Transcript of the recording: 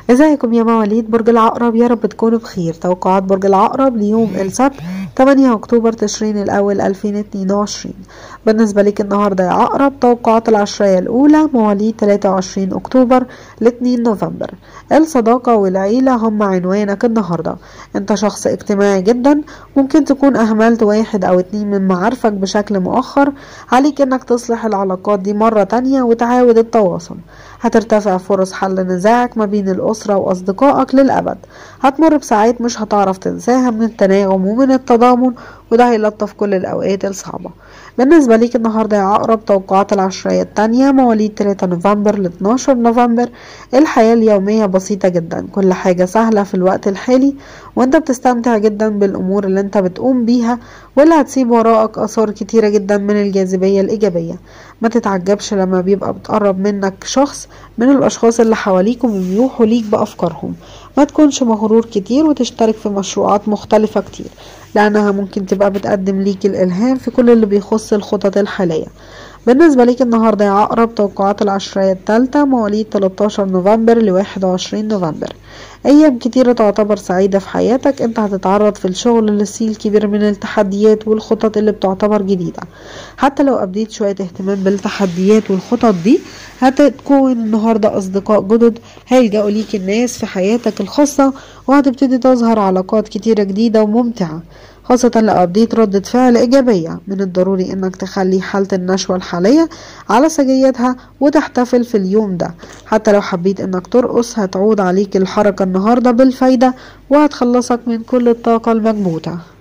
ازيكم يا مواليد برج العقرب يا رب تكونوا بخير توقعات برج العقرب ليوم السبت 8 اكتوبر تشرين الاول 2022 بالنسبة لك النهاردة يا عقرب توقعات العشرية الاولى مواليد 23 اكتوبر ل 2 نوفمبر الصداقة والعيلة هم عنوانك النهاردة انت شخص اجتماعي جدا ممكن تكون اهملت واحد او اتنين من معارفك بشكل مؤخر عليك انك تصلح العلاقات دي مرة تانية وتعاود التواصل هترتفع فرص حل نزاعك ما بين الأسرة وأصدقائك للأبد هتمر بساعات مش هتعرف تنساها من التناغم ومن التضامن وده هيلطف كل الأوقات الصعبة بالنسبة ليك النهاردة يا عقرب توقعات العشرية التانية مواليد 3 نوفمبر ل 12 نوفمبر الحياة اليومية بسيطة جدا كل حاجة سهلة في الوقت الحالي وانت بتستمتع جدا بالأمور اللي انت بتقوم بيها واللي هتسيب وراءك آثار كتيرة جدا من الجاذبية الإيجابية ما تتعجبش لما بيبقى بتقرب منك شخص من الأشخاص اللي حواليك وبيوحوا ليك بأفكارهم ما تكونش مغرور كتير وتشترك في مشروعات مختلفة كتير لأنها ممكن تبقى بتقدم ليك الإلهام في كل اللي بيخص الخطط الحالية بالنسبة ليك النهاردة يا عقرب توقعات العشرية التالتة مواليد 13 نوفمبر ل 21 نوفمبر أيام كتيرة تعتبر سعيدة في حياتك انت هتتعرض في الشغل لسيل كبير من التحديات والخطط اللي بتعتبر جديدة حتى لو أبديت شوية اهتمام بالتحديات والخطط دي هتكون النهاردة أصدقاء جدد هيلجأوا ليك الناس في حياتك الخاصة وهتبتدي تظهر علاقات كتيرة جديدة وممتعة خاصة لو أبديت ردة فعل إيجابية من الضروري إنك تخلي حالة النشوة الحالية على سجيتها وتحتفل في اليوم ده حتى لو حبيت إنك ترقص هتعود عليك الحركة النهاردة بالفايدة وهتخلصك من كل الطاقة المكبوتة